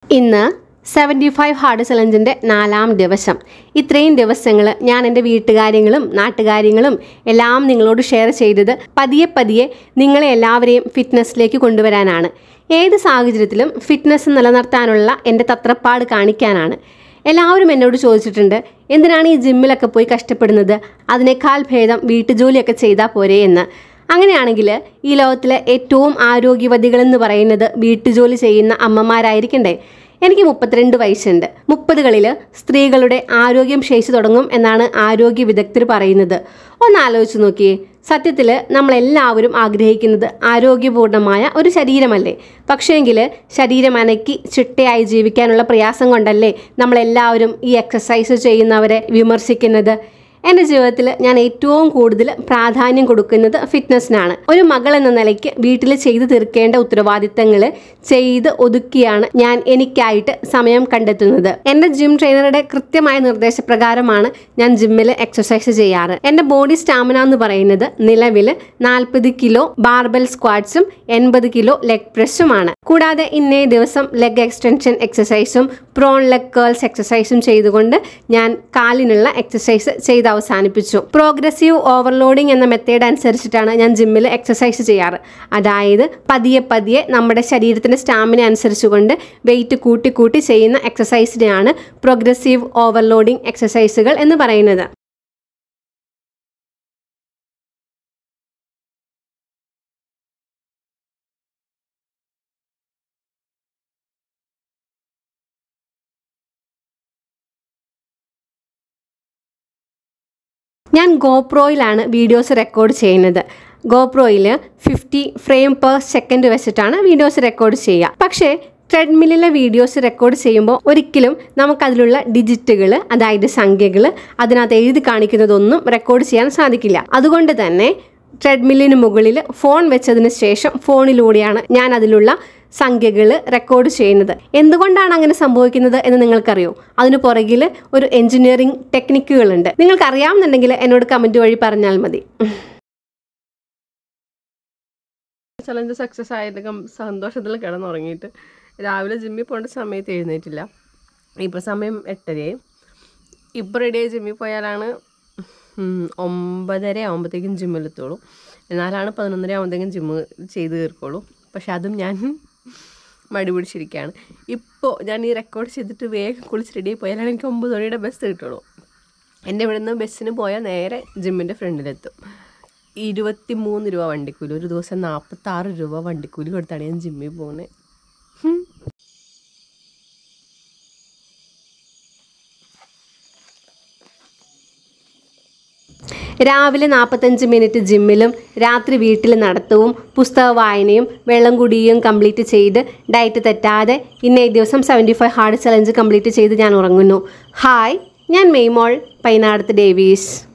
ഇന്ന് seventy five hard ചലഞ്ചിൻ്റെ നാലാം ദിവസം ഇത്രയും ദിവസങ്ങൾ ഞാൻ എൻ്റെ വീട്ടുകാര്യങ്ങളും നാട്ടുകാര്യങ്ങളും എല്ലാം നിങ്ങളോട് ഷെയർ ചെയ്തത് പതിയെ പതിയെ നിങ്ങളെ എല്ലാവരെയും ഫിറ്റ്നസ്സിലേക്ക് കൊണ്ടുവരാനാണ് ഏത് സാഹചര്യത്തിലും ഫിറ്റ്നസ് നിലനിർത്താനുള്ള എൻ്റെ തത്രപ്പാട് കാണിക്കാനാണ് എല്ലാവരും എന്നോട് ചോദിച്ചിട്ടുണ്ട് എന്തിനാണ് ഈ ജിമ്മിലൊക്കെ പോയി കഷ്ടപ്പെടുന്നത് അതിനേക്കാൾ ഭേദം വീട്ടുജോലിയൊക്കെ ചെയ്താൽ പോരെ എന്ന് അങ്ങനെയാണെങ്കിൽ ഈ ലോകത്തിലെ ഏറ്റവും ആരോഗ്യവതികളെന്ന് പറയുന്നത് വീട്ടുജോലി ചെയ്യുന്ന അമ്മമാരായിരിക്കണ്ടേ എനിക്ക് മുപ്പത്തിരണ്ട് വയസ്സുണ്ട് മുപ്പതുകളിൽ സ്ത്രീകളുടെ ആരോഗ്യം ക്ഷയിച്ചു തുടങ്ങും എന്നാണ് ആരോഗ്യ വിദഗ്ധർ പറയുന്നത് ഒന്ന് ആലോചിച്ച് നോക്കിയേ സത്യത്തിൽ നമ്മളെല്ലാവരും ആഗ്രഹിക്കുന്നത് ആരോഗ്യപൂർണ്ണമായ ഒരു ശരീരമല്ലേ പക്ഷേങ്കിൽ ശരീരം അനക്കി ചിട്ടയായി ജീവിക്കാനുള്ള പ്രയാസം കൊണ്ടല്ലേ നമ്മളെല്ലാവരും ഈ എക്സസൈസ് ചെയ്യുന്നവരെ വിമർശിക്കുന്നത് എൻ്റെ ജീവിതത്തിൽ ഞാൻ ഏറ്റവും കൂടുതൽ പ്രാധാന്യം കൊടുക്കുന്നത് ഫിറ്റ്നസ്സിനാണ് ഒരു മകൾ എന്ന നിലയ്ക്ക് വീട്ടിൽ ചെയ്തു തീർക്കേണ്ട ഉത്തരവാദിത്തങ്ങൾ ചെയ്ത് ഒതുക്കിയാണ് ഞാൻ എനിക്കായിട്ട് സമയം കണ്ടെത്തുന്നത് എൻ്റെ ജിം ട്രെയിനറുടെ കൃത്യമായ നിർദ്ദേശപ്രകാരമാണ് ഞാൻ ജിമ്മിൽ എക്സസൈസ് ചെയ്യാറ് എൻ്റെ ബോഡി സ്റ്റാമിന എന്ന് പറയുന്നത് നിലവിൽ നാൽപ്പത് കിലോ ബാർബൽ സ്ക്വാഡ്സും എൺപത് കിലോ ലെഗ് പ്രസ്സുമാണ് കൂടാതെ ഇന്നേ ദിവസം ലെഗ് എക്സ്റ്റൻഷൻ എക്സസൈസും പ്രോൺ ലെഗ് കേൾസ് എക്സസൈസും ചെയ്തുകൊണ്ട് ഞാൻ കാലിനുള്ള എക്സസൈസ് ചെയ്ത് അവസാനിപ്പിച്ചു പ്രോഗ്രസീവ് ഓവർലോഡിംഗ് എന്ന മെത്തേഡ് അനുസരിച്ചിട്ടാണ് ഞാൻ ജിമ്മിൽ എക്സസൈസ് ചെയ്യാറ് അതായത് പതിയെ പതിയെ നമ്മുടെ ശരീരത്തിന്റെ സ്റ്റാമിന അനുസരിച്ചുകൊണ്ട് വെയിറ്റ് കൂട്ടി കൂട്ടി ചെയ്യുന്ന എക്സസൈസിനെയാണ് പ്രോഗ്രസീവ് ഓവർലോഡിംഗ് എക്സസൈസുകൾ എന്ന് പറയുന്നത് ഞാൻ ഗോപ്രോയിലാണ് വീഡിയോസ് റെക്കോർഡ് ചെയ്യുന്നത് ഗോപ്രോയിൽ ഫിഫ്റ്റി ഫ്രെയിം പെർ സെക്കൻഡ് വെച്ചിട്ടാണ് വീഡിയോസ് റെക്കോർഡ് ചെയ്യുക പക്ഷേ ട്രെഡ്മില്ലിലെ വീഡിയോസ് റെക്കോർഡ് ചെയ്യുമ്പോൾ ഒരിക്കലും നമുക്കതിലുള്ള ഡിജിറ്റുകൾ അതായത് സംഖ്യകൾ അതിനകത്ത് എഴുതി കാണിക്കുന്നതൊന്നും റെക്കോർഡ് ചെയ്യാൻ സാധിക്കില്ല അതുകൊണ്ട് തന്നെ ട്രെഡ്മില്ലിന് മുകളിൽ ഫോൺ വെച്ചതിന് ശേഷം ഫോണിലൂടെയാണ് ഞാൻ അതിലുള്ള സംഖ്യകൾ റെക്കോർഡ് ചെയ്യുന്നത് എന്തുകൊണ്ടാണ് അങ്ങനെ സംഭവിക്കുന്നത് എന്ന് നിങ്ങൾക്കറിയോ അതിന് പുറകിൽ ഒരു എഞ്ചിനീയറിംഗ് ടെക്നിക്കുകളുണ്ട് നിങ്ങൾക്ക് അറിയാമെന്നുണ്ടെങ്കിൽ എന്നോട് കമൻറ്റ് വഴി പറഞ്ഞാൽ മതി ചലഞ്ച് സക്സസ് ആയതൊക്കെ സന്തോഷത്തിൽ കിടന്നുറങ്ങിയിട്ട് രാവിലെ ജിമ്മിൽ പോകേണ്ട സമയത്ത് എഴുന്നേറ്റില്ല ഇപ്പോൾ സമയം എട്ടരയായി ഇപ്പോൾ റെഡിയായി ജിമ്മിൽ പോയാലാണ് ഉം, ഒമ്പതര ആകുമ്പോഴത്തേക്കും ജിമ്മിലെത്തുള്ളൂ എന്നാലാണ് പതിനൊന്നര ആകുമ്പോഴത്തേക്കും ജിമ്മ് ചെയ്ത് തീർക്കുള്ളൂ പക്ഷെ അതും ഞാൻ മടി പിടിച്ചിരിക്കുകയാണ് ഇപ്പോൾ ഞാൻ ഈ റെക്കോർഡ് ചെയ്തിട്ട് വേഗം കുളിച്ച് റെഡി പോയാലാണ് എനിക്ക് ഒമ്പത് മണിയുടെ ബസ് കിട്ടുള്ളൂ എൻ്റെ ഇവിടെ നിന്ന് ബസ്സിന് പോയാൽ നേരെ ജിമ്മിൻ്റെ ഫ്രണ്ടിലെത്തും ഇരുപത്തി മൂന്ന് രൂപ വണ്ടിക്കൂലി ഒരു ദിവസം നാൽപ്പത്താറ് രൂപ വണ്ടിക്കൂലി കൊടുത്താണ് ഞാൻ ജിമ്മിൽ പോകുന്നത് രാവിലെ നാൽപ്പത്തഞ്ച് മിനിറ്റ് ജിമ്മിലും രാത്രി വീട്ടിൽ നടത്തവും പുസ്തക വായനയും വെള്ളം കുടിയും കംപ്ലീറ്റ് ചെയ്ത് ഡയറ്റ് തെറ്റാതെ ഇന്നേ ദിവസം seventy five hard challenge complete ചെയ്ത് ഞാൻ ഉറങ്ങുന്നു ഹായ് ഞാൻ മെയ്മോൾ പൈനാടത്ത് ഡേവീസ്